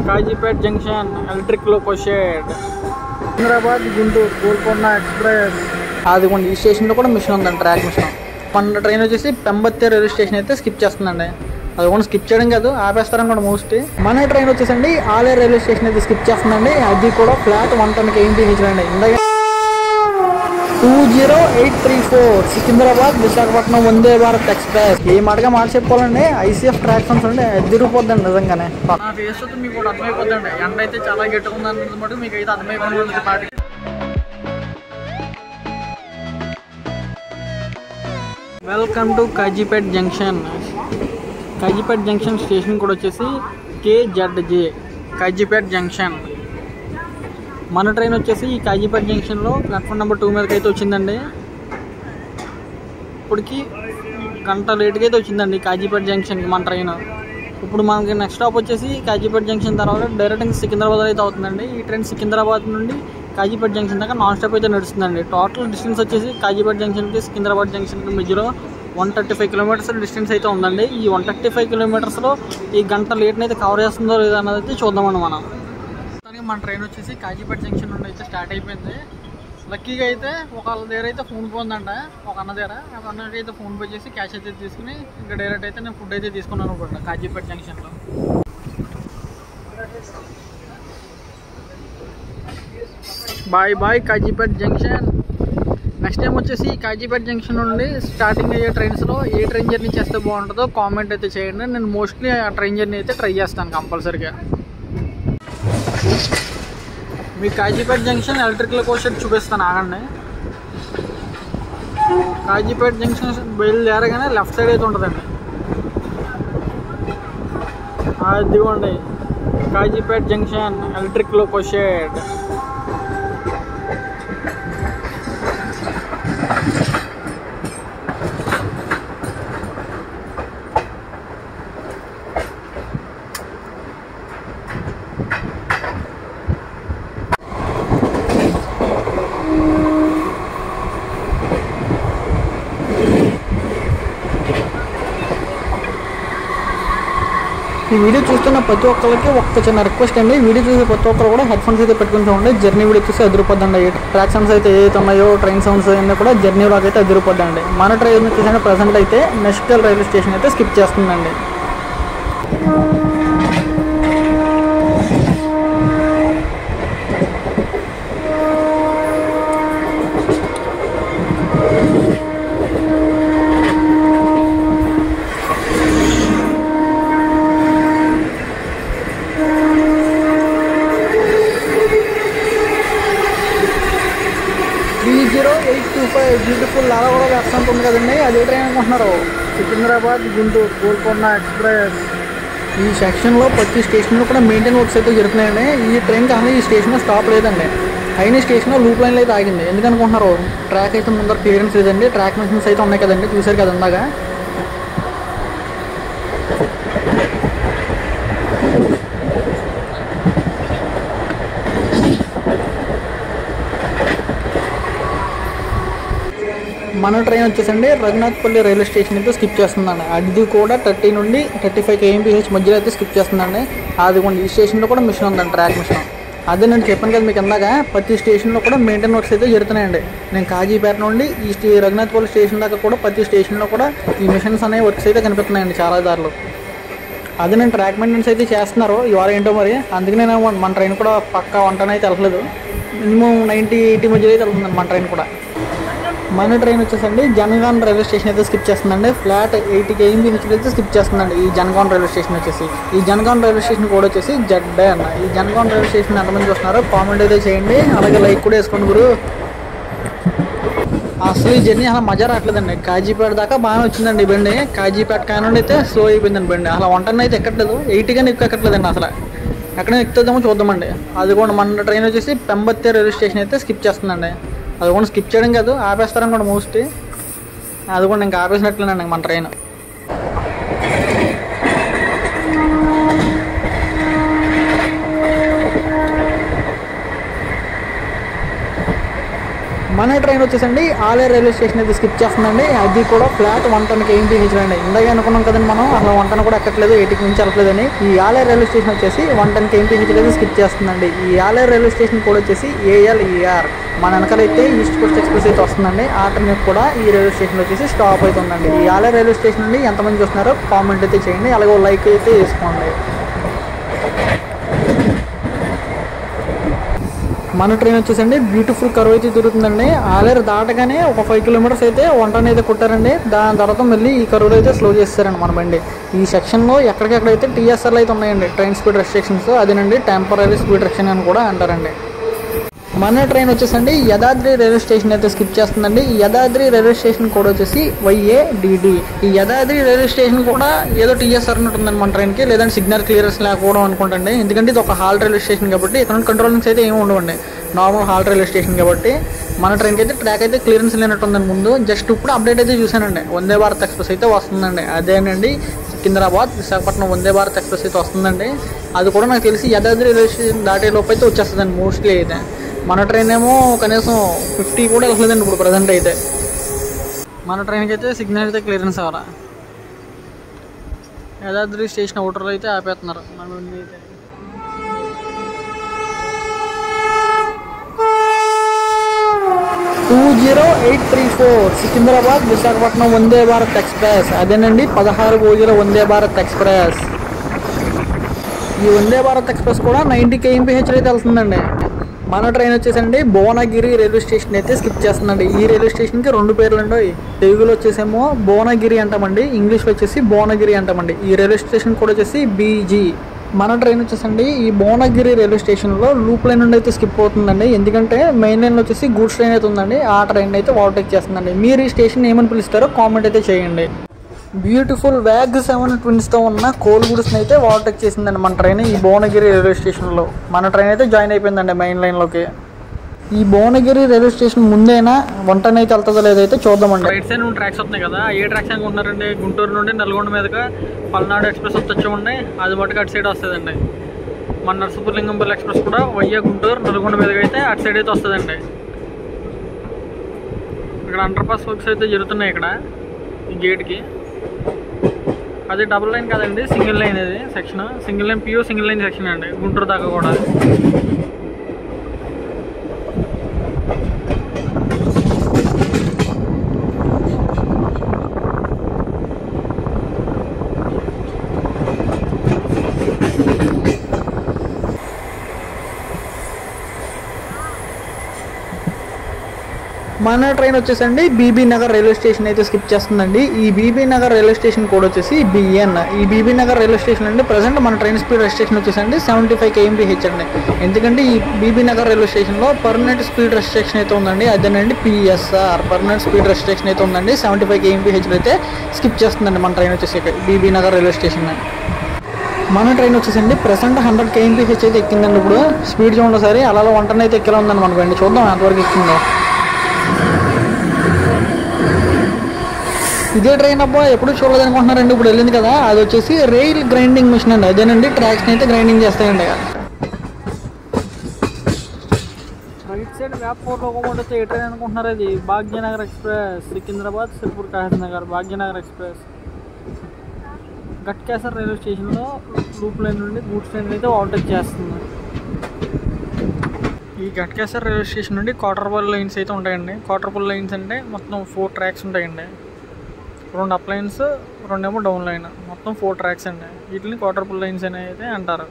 Kazipet junction electric loco shed Hyderabad Guntur Golconda express ఆదిగోండి ఈ స్టేషన్లో కూడా మిషన్ ఉందండి ట్రాక్ మిషన్ మన ట్రైన్ వచ్చేసి పెంబత్తి రైల్వే స్టేషన్ అయితే స్కిప్ చేస్తుందండి అది కూడా స్కిప్ చేయడం కాదు ఆపేస్తారని కూడా మోస్ట్లీ మన ట్రైన్ వచ్చేసండి ఆలే రైల్వే స్టేషన్ అయితే స్కిప్ చేస్తుందండి అది కూడా ఫ్లాట్ వన్ టన్కి ఏంటి అండి ఇందాక two zero eight three four Secunderabad Visakhapatnam Vande Bharat express ఏ మాటగా మాట చెప్పుకోవాలండి ఐసీఎఫ్ ట్రాక్షన్స్ అండి ఎదిరిపోద్దండి నిజంగానే నా ఫేస్ అయితే మీకు కూడా అర్థమైపోద్దండి ఎండ అయితే చాలా గట్టిగా ఉందన్నది మటు మీకు అయితే అర్థమైపోతుంది పాటికి welcome to Kazipet junction Kazipet junction station కూడా వచ్చేసి కేజెడ్జే కాజీపేట్ జంక్షన్ మన ట్రైన్ వచ్చేసి ఈ కాజీపేట జంక్షన్లో ప్లాట్ఫామ్ నెంబర్ టూ మీదకి అయితే వచ్చిందండి ఇప్పటికి గంట లేట్గా అయితే వచ్చిందండి కాజీపేట జంక్షన్కి మన ట్రైన్ ఇప్పుడు మనకి నెక్స్ట్ స్టాప్ వచ్చేసి కాజీపేట జంక్షన్ తర్వాత డైరెక్ట్ సికింద్రాబాద్ అయితే అవుతుందండి ఈ ట్రైన్ సికింద్రాబాద్ నుండి కాజీపేట జంక్షన్ దాకా నాన్ స్టాప్ అయితే నడుస్తుందండి టోటల్ డిస్టెన్స్ వచ్చేసి కాజీపేట జంక్షన్కి సికింద్రాబాద్ జంక్షన్కి మధ్యలో one thirty five kilometres distance అయితే ఉందండి ఈ వన్ థర్టీ ఫైవ్ కిలోమీటర్స్లో ఈ గంట లేట్ని అయితే కవర్ చేస్తుందో లేదో అన్నది అయితే చూద్దామండి మనం ప్రస్తుతానికి మన ట్రైన్ వచ్చేసి కాజీపేట జంక్షన్ నుండి అయితే స్టార్ట్ అయిపోయింది లక్కీగా అయితే ఒక దగ్గర అయితే ఫోన్ పే ఉందంట ఒక అన్న దగ్గర ఒక అన్నకి అయితే ఫోన్ పే చేసి క్యాష్ అయితే తీసుకుని ఇంకా డైరెక్ట్ అయితే నేను ఫుడ్ అయితే తీసుకున్నాను అనుకుంటా కాజీపేట జంక్షన్లో bye bye Kazipet junction next time వచ్చేసి కాజీపేట జంక్షన్ నుండి స్టార్టింగ్ అయ్యే ట్రైన్స్లో ఏ ట్రైన్ జర్నీ చేస్తే బాగుంటుందో కామెంట్ అయితే చేయండి నేను మోస్ట్లీ ఆ ట్రైన్ జర్నీ అయితే ట్రై చేస్తాను కంపల్సరీగా మీ కాజీపేట జంక్షన్ ఎలక్ట్రికల్ కోషన్ చూపిస్తాను ఆగండి కాజీపేట జంక్షన్ బయలుదేరగానే లెఫ్ట్ సైడ్ అయితే ఉంటుందండి అదిగోండి Kazipet junction electric loco shed ఈ వీడియో చూస్తున్న ప్రతి ఒక్కరికి ఒక్క చిన్న రిక్వెస్ట్ అండి వీడియో చూసే ప్రతి ఒక్కరు కూడా హెడ్ ఫోన్స్ అయితే పెట్టుకుని చూడండి జర్నీ వీడియో చూసి అదిరిపోద్దండి ట్రాక్ సౌండ్స్ అయితే ఏదైతే ఉన్నాయో ట్రైన్ సౌండ్స్ అన్నీ కూడా జర్నీ లాగా అయితే అదిరిపోద్దండి మన ట్రైన్ వచ్చేసి ప్రజెంట్ అయితే నెస్టల్ రైల్వే స్టేషన్ అయితే స్కిప్ చేస్తుందండి three zero eight two five beautiful లాగా కూడా వెబ్సైట్ ఉంది కదండి అదే ట్రైన్ అనుకుంటున్నారు సికింద్రాబాద్ గుంటూరు గోల్కొండ ఎక్స్ప్రెస్ ఈ సెక్షన్లో ప్రతి స్టేషన్లో కూడా మెయింటైన్ వర్క్స్ అయితే జరుగుతున్నాయండి ఈ ట్రైన్ కానీ ఈ స్టేషన్లో స్టాప్ లేదండి అయిన స్టేషన్లో లూప్ లైన్లో అయితే ఆగింది ఎందుకనుకుంటున్నారు ట్రాక్ అయితే ముందర క్లియరెన్స్ లేదండి ట్రాక్ మెషిన్స్ అయితే ఉన్నాయి కదండి చూశారు కదా ఇందాక మన ట్రైన్ వచ్చేసండి రఘునాథ్పల్లి రైల్వే స్టేషన్ అయితే స్కిప్ చేస్తుందండి అది కూడా థర్టీ నుండి థర్టీ ఫైవ్ కేఎంపీహెచ్ మధ్యలో అయితే స్కిప్ చేస్తుందండి అదిగోండి ఈ స్టేషన్లో కూడా మిషన్ ఉందండి ట్రాక్ మిషన్ అదే నేను చెప్పాను కదా మీకు ఇందాక ప్రతి స్టేషన్లో కూడా మెయింటైన్ వర్క్స్ అయితే జరుగుతున్నాయండి నేను కాజీపేట నుండి ఈ స్టే రఘునాథ్పల్లి స్టేషన్ దాకా కూడా ప్రతి స్టేషన్లో కూడా ఈ మిషన్స్ అనే వర్క్స్ అయితే కనిపిస్తున్నాయండి చాలా దారులు అదే నేను ట్రాక్ మెయింటెనెన్స్ అయితే చేస్తున్నారు ఇవాళ ఏంటో మరి అందుకే నేను మన ట్రైన్ కూడా పక్కా వంటనే అయితే వెళ్ళలేదు మినిమం నైంటీ ఎయిటీ మధ్యలో అయితే వెళ్తుంది మన ట్రైన్ కూడా మన ట్రైన్ వచ్చేసండి జనగాన్ రైల్వే స్టేషన్ అయితే స్కిప్ చేస్తుందండి ఫ్లాట్ ఎయిటీ కేఎంబీ నుంచి అయితే స్కిప్ చేస్తుందండి ఈ జనగాన్ రైల్వే స్టేషన్ వచ్చేసి ఈ జనగాన్ రైల్వే స్టేషన్ కూడా వచ్చేసి జడ్డే అన్న ఈ జనగాన్ రైల్వే స్టేషన్ ఎంతమంది చూస్తున్నారో కామెంట్ అయితే చేయండి అలాగే లైక్ కూడా వేసుకోండి గురు అసలు ఈ జర్నీ అసలు మజా రావట్లేదండి కాజీపేట దాకా బాగానే వచ్చిందండి ఈ బండి కాజీపేట కానుండి అయితే స్లో అయిపోయిందండి బండి అసలు వంటన అయితే ఎక్కట్లేదు ఎయిటీగానే ఎక్కువ ఎక్కట్లేదండి అసలు ఎక్కడ ఎక్కుతుందేమో చూద్దామండి అది కూడా మన ట్రైన్ వచ్చేసి పెంబత్తి రైల్వే స్టేషన్ అయితే స్కిప్ చేస్తుందండి అది కూడా స్కిప్ చేయడం కాదు ఆపేస్తారని కూడా మోస్ట్లీ అది కూడా ఇంకా ఆపేసినట్లేనండి మన ట్రైన్ మన మన ట్రైన్ వచ్చేసండి ఆలే రైల్వే స్టేషన్ అయితే స్కిప్ చేస్తుందండి అది కూడా ఫ్లాట్ వన్ టన్కి ఏం అండి ఇందాక అనుకున్నాం కదండి మనం అసలు వన్ టన్ కూడా ఎక్కట్లేదు ఎయిటీకి మించి వెళ్ళట్లేదని ఈ ఆలే రైల్వే స్టేషన్ వచ్చేసి వన్ టన్కి ఏం అయితే స్కిప్ చేస్తుందండి ఈ ఆలే రైల్వే స్టేషన్ కూడా వచ్చేసి ఏఎల్ఈఆర్ మన వెనకాలైతే ఈస్ట్ కోస్ట్ ఎక్స్ప్రెస్ అయితే వస్తుందండి ఆ ట్రైన్ కూడా ఈ రైల్వే స్టేషన్ వచ్చేసి స్టాప్ అవుతుందండి ఈ ఆలే రైల్వే స్టేషన్ నుండి ఎంతమంది చూస్తున్నారో కామెంట్ అయితే చేయండి అలాగే ఓ లైక్ అయితే వేసుకోండి మన ట్రైన్ వచ్చేసండి బ్యూటిఫుల్ కర్వ్ అయితే తిరుగుతుందండి ఆలేరు దాటగానే ఒక ఫైవ్ కిలోమీటర్స్ అయితే వంటని అయితే కుట్టారండి దాని తర్వాత మళ్ళీ ఈ కరువులో అయితే స్లో చేస్తారండి మన బండి ఈ సెక్షన్లో ఎక్కడికెక్కడైతే టీఎస్ఆర్లు అయితే ఉన్నాయండి ట్రైన్ స్పీడ్ రెస్ట్రిక్షన్స్ అదేనండి టెంపరీ స్పీడ్ రెస్ట్రిక్షన్ అని కూడా అంటారండి మన ట్రైన్ వచ్చేసండి యదాద్రి రైల్వే స్టేషన్ అయితే స్కిప్ చేస్తుందండి ఈ యదాద్రి రైల్వే స్టేషన్ కూడా వచ్చేసి వైఏడిడి ఈ యదాద్రి రైల్వే స్టేషన్ కూడా ఏదో టీఎస్ఆర్ ఉంటుందండి మన ట్రైన్కి లేదంటే సిగ్నల్ క్లియరెన్స్ లేకపోవడం అనుకుంటండి ఎందుకంటే ఇది ఒక హాల్ రైల్వే స్టేషన్ కాబట్టి ఇక్కడ కంట్రోలింగ్స్ అయితే ఏమి ఉండవండి నార్మల్ హాల్ రైల్వే స్టేషన్ కాబట్టి మన ట్రైన్కి అయితే ట్రాక్ అయితే క్లియరెన్స్ లేనట్టుందండి ముందు జస్ట్ ఇప్పుడు అప్డేట్ అయితే చూశానండి వందే భారత్ ఎక్స్ప్రెస్ అయితే వస్తుందండి అదేనండి సికింద్రాబాద్ విశాఖపట్నం వందే భారత్ ఎక్స్ప్రెస్ అయితే వస్తుందండి అది కూడా నాకు తెలిసి యదాద్రి రైల్వే స్టేషన్ దాటే లోపు అయితే వచ్చేస్తుందండి మోస్ట్లీ అయితే మన ట్రైన్ ఏమో కనీసం ఫిఫ్టీ కూడా వెళ్ళలేదండి ఇప్పుడు ప్రజెంట్ అయితే మన ట్రైన్కి అయితే సిగ్నల్ అయితే క్లియరెన్స్ అవ్వరా యాదాద్రి స్టేషన్ అవుటర్లో అయితే ఆపేస్తున్నారు మన బండి అయితే two zero eight three four Secunderabad Visakhapatnam Vande Bharat express అదేనండి పదహారు బోగిల వందే భారత్ ఎక్స్ప్రెస్ ఈ వందే భారత్ ఎక్స్ప్రెస్ కూడా నైంటీ కేఎంపీహెచ్ అయితే వెళ్తుందండి మన ట్రైన్ వచ్చేసండి భువనగిరి రైల్వే స్టేషన్ అయితే స్కిప్ చేస్తుందండి ఈ రైల్వే స్టేషన్కి రెండు పేర్లు అండి తెలుగులో వచ్చేసేమో భువనగిరి అంటామండి ఇంగ్లీష్లో వచ్చేసి భువనగిరి అంటామండి ఈ రైల్వే స్టేషన్ కూడా వచ్చేసి బీజీ మన ట్రైన్ వచ్చేసండి ఈ భువనగిరి రైల్వే స్టేషన్లో లూప్ లైన్ నుండి అయితే స్కిప్ అవుతుందండి ఎందుకంటే మెయిన్ లైన్ వచ్చేసి గూడ్స్ ట్రైన్ అయితే ఉందండి ఆ ట్రైన్ అయితే ఓవర్టేక్ చేస్తుందండి మీరు ఈ స్టేషన్ ఏమని పిలుస్తారో కామెంట్ అయితే చేయండి బ్యూటిఫుల్ వ్యాగ్ సెవెన్ ట్విన్స్తో ఉన్న కోల్గుడ్స్ని అయితే ఓవర్టేక్ చేసిందండి మన ట్రైన్ ఈ భువనగిరి రైల్వే స్టేషన్లో మన ట్రైన్ అయితే జాయిన్ అయిపోయిందండి మెయిన్ లైన్లోకి ఈ భువనగిరి రైల్వే స్టేషన్ ముందైనా వంటన అయితే వెళ్తుందో లేదైతే చూద్దామండి రైట్ సైడ్ నుండి ట్రాక్స్ వస్తున్నాయి కదా ఏ ట్రాక్స్ అనుకుంటున్నారండి గుంటూరు నుండి నల్గొండ మీదుగా పల్నాడు ఎక్స్ప్రెస్ వచ్చి ఉన్నాయి అది మటుకు అటు సైడ్ వస్తుందండి మన నరసపురలింగంపల్లి ఎక్స్ప్రెస్ కూడా వయ్య గుంటూరు నల్గొండ మీదుగా అయితే అటు సైడ్ అయితే వస్తుందండి ఇక్కడ అండర్ పాస్ వర్క్స్ అయితే జరుగుతున్నాయి ఇక్కడ ఈ గేట్కి అది డబుల్ లైన్ కాదండి సింగిల్ లైన్ ఇది సెక్షన్ సింగిల్ లైన్ పియో సింగిల్ లైన్ సెక్షన్ అండి గుంటూరు దాకా కూడా మన ట్రైన్ వచ్చేసండి బీబీ నగర్ రైల్వే స్టేషన్ అయితే స్కిప్ చేస్తుందండి ఈ Bibinagar railway station code వచ్చేసి బిఎన్ ఈ బీబీ నగర్ రైల్వే స్టేషన్ అండి ప్రజెంట్ మన ట్రైన్ స్పీడ్ రెస్ట్రిక్షన్ వచ్చేసండి సెవెంటీ ఫైవ్ కేఎంపీహెచ్ అండి ఎందుకంటే ఈ బీబీ నగర్ రైల్వే స్టేషన్లో పర్మనెంట్ స్పీడ్ రెస్ట్రిక్షన్ అయితే ఉందండి అదేనండి పిఎస్ఆర్ పర్మనెంట్ స్పీడ్ రెస్ట్రిక్షన్ అయితే ఉందండి సెవెంటీ ఫైవ్ కేఎంపీహెచ్ అయితే స్కిప్ చేస్తుందండి మన ట్రైన్ వచ్చేసి బీబీ నగర్ రైల్వే స్టేషన్ మన ట్రైన్ వచ్చేసండి ప్రెసెంట్ హండ్రెడ్ కేఎంపీహెచ్ అయితే ఎక్కిందండి ఇప్పుడు స్పీడ్ చూడండి సరే అలా వంటన అయితే ఎక్కేలా ఉందండి మన బండి చూద్దాం ఎంతవరకు ఎక్కిందో ఇదే ట్రైన్ అబ్బా ఎప్పుడు చూడలేదు అనుకుంటున్నారండి ఇప్పుడు వెళ్ళింది కదా అది వచ్చేసి రైల్ గ్రైండింగ్ మిషన్ అండి అదేనండి ట్రాక్స్ని అయితే గ్రైండింగ్ చేస్తాయండి రైట్ సైడ్ వ్యాప్ ఫోర్ లోకోమోటివ్ ఏ ట్రైన్ అనుకుంటున్నారు అది Bhagyanagar express Secunderabad Sirpur Kaghaznagar Bhagyanagar express Ghatkesar railway స్టేషన్లో లూప్ లైన్ నుండి గూడ్స్ ట్రైన్ అయితే ఓవర్టేక్ చేస్తుంది ఈ గట్కేసర్ రైల్వే స్టేషన్ నుండి క్వార్టర్బుల్ లైన్స్ అయితే ఉంటాయండి క్వార్టర్బుల్ లైన్స్ అంటే మొత్తం ఫోర్ ట్రాక్స్ ఉంటాయండి రెండు అప్ లైన్స్ రెండేమో డౌన్ లైన్ మొత్తం ఫోర్ ట్రాక్స్ అండి వీటిని క్వార్టర్బుల్ లైన్స్ అని అయితే అంటారు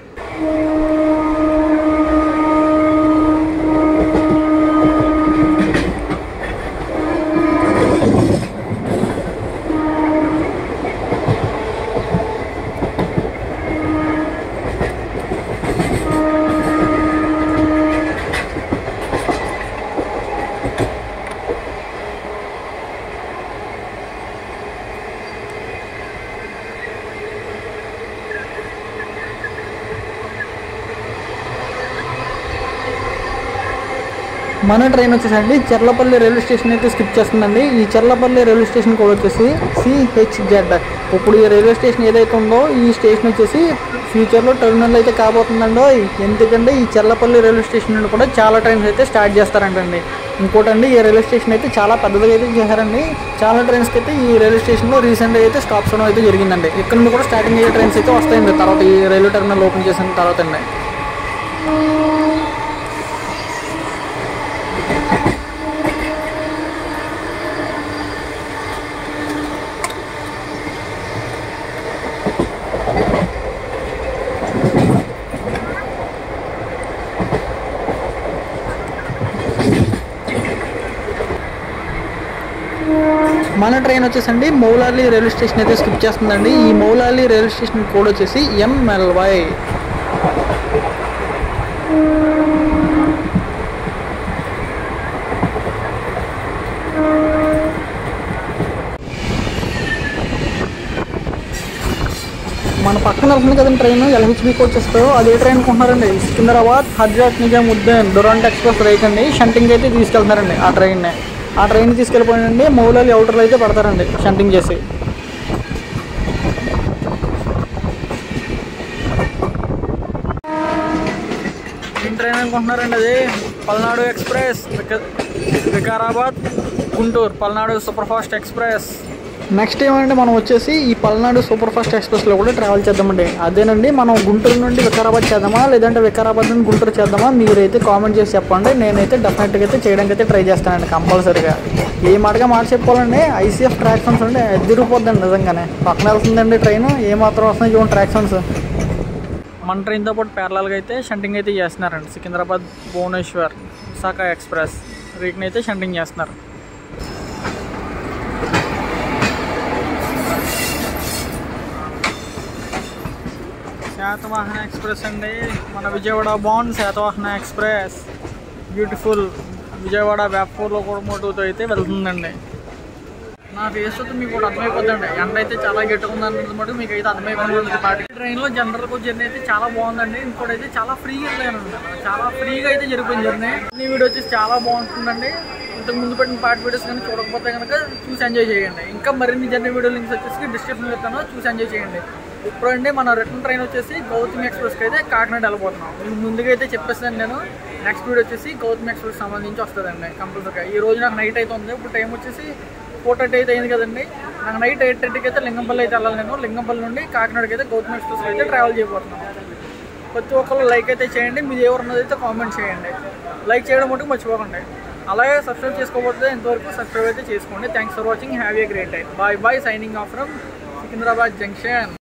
మన ట్రైన్ వచ్చేసండి చెర్లపల్లి రైల్వే స్టేషన్ అయితే స్కిప్ చేస్తుందండి ఈ చెర్లపల్లి రైల్వే స్టేషన్ కూడా వచ్చేసి సిహెచ్జెడ్ ఇప్పుడు ఈ రైల్వే స్టేషన్ ఏదైతే ఉందో ఈ స్టేషన్ వచ్చేసి ఫ్యూచర్లో టెర్మినల్ అయితే కాబోతుందండో ఎందుకంటే ఈ చెర్లపల్లి రైల్వే స్టేషన్ నుండి కూడా చాలా ట్రైన్స్ అయితే స్టార్ట్ చేస్తారంటండి ఇంకోటండి ఈ రైల్వే స్టేషన్ అయితే చాలా పెద్దదిగా అయితే చేశారండి చాలా ట్రైన్స్కి అయితే ఈ రైల్వే స్టేషన్లో రీసెంట్గా అయితే స్టాప్స్ అవడం అయితే జరిగిందండి ఇక్కడ నుండి కూడా స్టార్టింగ్ అయ్యే ట్రైన్స్ అయితే వస్తాయండి తర్వాత ఈ రైల్వే టెర్మినల్ ఓపెన్ చేసిన తర్వాత అండి మన ట్రైన్ వచ్చేసండి మౌలాలి రైల్వే స్టేషన్ అయితే స్కిప్ చేస్తుందండి ఈ మౌలాలి రైల్వే స్టేషన్ కోడ్ వచ్చేసి ఎంఎల్వై మన పక్కన వెళ్తుంది కదండి ట్రైన్ ఎల్హెచ్బి కోచ్ వస్తారు అదే ట్రైన్ కొంటున్నారండి సికింద్రాబాద్ హజ్రత్ నిజాముద్దీన్ దురంట్ ఎక్స్ప్రెస్ రైక్ అండి షంటింగ్ అయితే తీసుకెళ్తున్నారండి ఆ ట్రైన్ని ఆ ట్రైన్ తీసుకెళ్ళిపోయినండి మౌలాలి అవుటర్లు అయితే పడతారండి షంటింగ్ చేసి ఏం ట్రైన్ అనుకుంటున్నారండి అది పల్నాడు ఎక్స్ప్రెస్ విక- Vikarabad Guntur Palnadu super fast express next ఏమంటే మనం వచ్చేసి ఈ పల్నాడు సూపర్ ఫాస్ట్ ఎక్స్ప్రెస్లో కూడా ట్రావెల్ చేద్దామండి అదేనండి మనం గుంటూరు నుండి వికారాబాద్ చేద్దామా లేదంటే వికారాబాద్ నుండి గుంటూరు చేద్దామా మీరైతే కామెంట్ చేసి చెప్పండి నేనైతే డెఫినెట్గా అయితే చేయడానికి అయితే ట్రై చేస్తానండి కంపల్సరీగా ఏ మాటగా మాట చెప్పుకోవాలండి ఐసీఎఫ్ ట్రాక్షన్స్ అండి ఎదిరిపోద్దండి నిజంగానే పక్కన వెళ్తుందండి ట్రైన్ ఏ మాత్రం వస్తున్నాయి చూడండి ట్రాక్షన్స్ మన ట్రైన్తో పాటు ప్యారలాల్గా అయితే షంటింగ్ అయితే చేస్తున్నారండి సికింద్రాబాద్ భువనేశ్వర్ విశాఖ ఎక్స్ప్రెస్ వీటిని అయితే షంటింగ్ చేస్తున్నారు శాతవాహన ఎక్స్ప్రెస్ అండి మన Vijayawada bound Satavahana express beautiful Vijayawada వ్యాపూర్లో కూడా మోటుతో అయితే వెళ్తుందండి నా ఫేస్ అయితే మీకు కూడా అర్థమైపోతుందండి ఎండ అయితే చాలా గట్టుకుందన్నది మటు మీకు అయితే అర్థమైపోతుంది పాటి ట్రైన్లో జనరల్ కోచ్ జర్నీ అయితే చాలా బాగుందండి ఇంకోటి అయితే చాలా ఫ్రీగా వెళ్ళాను చాలా ఫ్రీగా అయితే జరిగిపోయింది జర్నీ ఈ వీడియో వచ్చేసి చాలా బాగుంటుందండి ఇంతకు ముందు పెట్టిన పార్ట్ వీడియోస్ కానీ చూడకపోతే కనుక చూసి ఎంజాయ్ చేయండి ఇంకా మరిన్ని జర్నీ వీడియో లింక్స్ వచ్చేసి డిస్క్రిప్షన్లో చెప్తాను చూసి ఎంజాయ్ చేయండి ఇప్పుడు అండి మన రిటర్న్ ట్రైన్ వచ్చేసి గౌతమి ఎక్స్ప్రెస్కి అయితే కాకినాడ వెళ్ళిపోతున్నాం మీకు ముందుగా అయితే చెప్పేస్తాను నేను నెక్స్ట్ వీడియో వచ్చేసి గౌతమి ఎక్స్ప్రెస్ సంబంధించి వస్తుందండి కంపల్సరీగా ఈ రోజు నాకు నైట్ అయితే ఉంది ఇప్పుడు టైం వచ్చేసి ఫోర్ థర్టీ అయితే అయింది కదండి నాకు నైట్ ఎయిట్ థర్టీకి అయితే లింగంపల్లి అయితే వెళ్ళాలి నేను లింగంపల్లి నుండి కాకినాడకి అయితే గౌతమి ఎక్స్ప్రెస్ అయితే ట్రావెల్ చేయబోతున్నాను ప్రతి ఒక్కరు లైక్ అయితే చేయండి మీది ఎవరున్నది అయితే కామెంట్ చేయండి లైక్ చేయడం మటుకు మర్చిపోకండి అలాగే సబ్స్క్రైబ్ చేసుకోకపోతే ఇంతవరకు సబ్స్క్రైబ్ అయితే చేసుకోండి thanks for watching have a great time bye bye signing off from Secunderabad junction